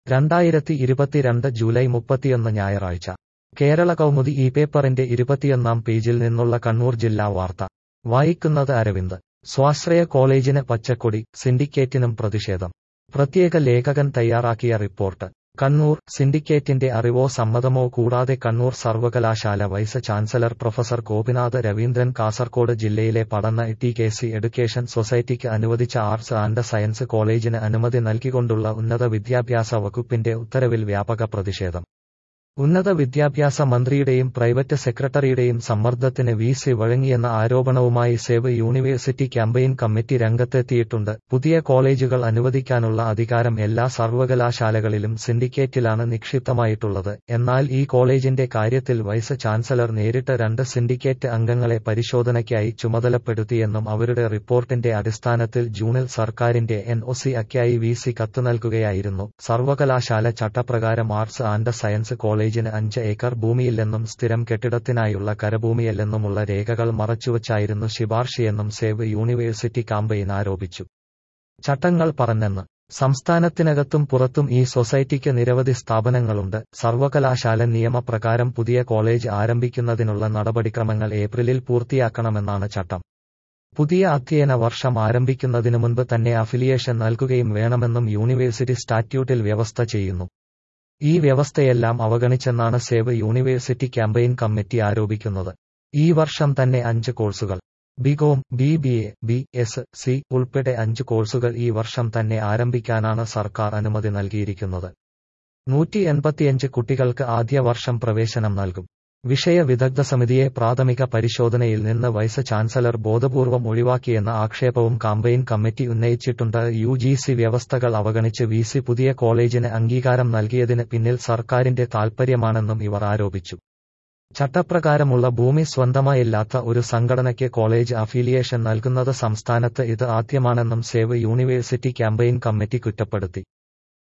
രണ്ടായിരത്തി ഇരുപത്തിരണ്ട് ജൂലൈ മുപ്പത്തിയൊന്ന് ഞായറാഴ്ച കേരള കൗമുദി ഈ പേപ്പറിന്റെ ഇരുപത്തിയൊന്നാം പേജിൽ നിന്നുള്ള കണ്ണൂർ ജില്ലാ വാർത്ത വായിക്കുന്നത് അരവിന്ദ് സ്വാശ്രയ കോളേജിന് പച്ചക്കൊടി സിൻഡിക്കേറ്റിനും പ്രതിഷേധം പ്രത്യേക ലേഖകൻ തയ്യാറാക്കിയ റിപ്പോർട്ട് കണ്ണൂർ സിൻഡിക്കേറ്റിന്റെ അറിവോ സമ്മതമോ കൂടാതെ കണ്ണൂർ സർവകലാശാല vice chancellor professor Gopinath Raveendran Kasaragod ജില്ലയിലെ പഠന ടി കെ സി എഡ്യൂക്കേഷൻ സൊസൈറ്റിക്ക് അനുവദിച്ച ആർട്സ് ആൻഡ് സയൻസ് കോളേജിന് അനുമതി നൽകിക്കൊണ്ടുള്ള ഉന്നത വിദ്യാഭ്യാസ വകുപ്പിന്റെ ഉത്തരവിൽ വ്യാപക പ്രതിഷേധം ഉന്നത വിദ്യാഭ്യാസ മന്ത്രിയുടെയും പ്രൈവറ്റ് സെക്രട്ടറിയുടെയും സമ്മർദ്ദത്തിന് വി സി വഴങ്ങിയെന്ന ആരോപണവുമായി സേവ് യൂണിവേഴ്സിറ്റി ക്യാമ്പയിൻ കമ്മിറ്റി രംഗത്തെത്തിയിട്ടുണ്ട് പുതിയ കോളേജുകൾ അനുവദിക്കാനുള്ള അധികാരം എല്ലാ സർവകലാശാലകളിലും സിൻഡിക്കേറ്റിലാണ് നിക്ഷിപ്തമായിട്ടുള്ളത് എന്നാൽ ഈ കോളേജിന്റെ കാര്യത്തിൽ വൈസ് ചാൻസലർ നേരിട്ട് രണ്ട് സിൻഡിക്കേറ്റ് അംഗങ്ങളെ പരിശോധനയ്ക്കായി ചുമതലപ്പെടുത്തിയെന്നും അവരുടെ റിപ്പോർട്ടിന്റെ അടിസ്ഥാനത്തിൽ ജൂണിൽ സർക്കാരിന്റെ എൻ ഒ സി അക്കായി വി സി കത്ത് നൽകുകയായിരുന്നു സർവകലാശാല ചട്ടപ്രകാരം ആർട്സ് ആൻഡ് സയൻസ് കോളേജിന് അഞ്ച് ഏക്കർ ഭൂമിയില്ലെന്നും സ്ഥിരം കെട്ടിടത്തിനായുള്ള കരഭൂമിയല്ലെന്നുമുള്ള രേഖകൾ മറച്ചുവച്ചായിരുന്നു ശിപാർശയെന്നും സേവ് യൂണിവേഴ്സിറ്റി കാമ്പയിൻ ആരോപിച്ചു ചട്ടങ്ങൾ പറഞ്ഞെന്ന് സംസ്ഥാനത്തിനകത്തും പുറത്തും ഈ സൊസൈറ്റിക്ക് നിരവധി സ്ഥാപനങ്ങളുണ്ട് സർവകലാശാല നിയമപ്രകാരം പുതിയ കോളേജ് ആരംഭിക്കുന്നതിനുള്ള നടപടിക്രമങ്ങൾ ഏപ്രിലിൽ പൂർത്തിയാക്കണമെന്നാണ് ചട്ടം പുതിയ അധ്യയന വർഷം ആരംഭിക്കുന്നതിനു മുൻപ് തന്നെ അഫിലിയേഷൻ നൽകുകയും വേണമെന്നും യൂണിവേഴ്സിറ്റി സ്റ്റാറ്റ്യൂട്ടിൽ വ്യവസ്ഥ ചെയ്യുന്നു ഈ വ്യവസ്ഥയെല്ലാം അവഗണിച്ചെന്നാണ് സേവ് യൂണിവേഴ്സിറ്റി ക്യാമ്പയിൻ കമ്മിറ്റി ആരോപിക്കുന്നത് ഈ വർഷം തന്നെ അഞ്ച് കോഴ്സുകൾ B Com B B A B S C ഉൾപ്പെടെ അഞ്ച് കോഴ്സുകൾ ഈ വർഷം തന്നെ ആരംഭിക്കാനാണ് സർക്കാർ അനുമതി നൽകിയിരിക്കുന്നത് നൂറ്റി എൺപത്തിയഞ്ച് കുട്ടികൾക്ക് ആദ്യ വർഷം പ്രവേശനം നൽകും വിഷയ വിദഗ്ധ സമിതിയെ പ്രാഥമിക പരിശോധനയിൽ നിന്ന് വൈസ് ചാൻസലർ ബോധപൂർവം ഒഴിവാക്കിയെന്ന ആക്ഷേപവും കാമ്പയിൻ കമ്മിറ്റി ഉന്നയിച്ചിട്ടുണ്ട് യു ജി സി വ്യവസ്ഥകൾ അവഗണിച്ച് വി സി പുതിയ കോളേജിന് അംഗീകാരം നൽകിയതിന് പിന്നിൽ സർക്കാരിന്റെ താൽപര്യമാണെന്നും ഇവർ ആരോപിച്ചു ചട്ടപ്രകാരമുള്ള ഭൂമി സ്വന്തമായില്ലാത്ത ഒരു സംഘടനയ്ക്ക് കോളേജ് അഫിലിയേഷൻ നൽകുന്നത് സംസ്ഥാനത്ത് ഇത് ആദ്യമാണെന്നും സേവ് യൂണിവേഴ്സിറ്റി ക്യാമ്പയിൻ കമ്മിറ്റി കുറ്റപ്പെടുത്തി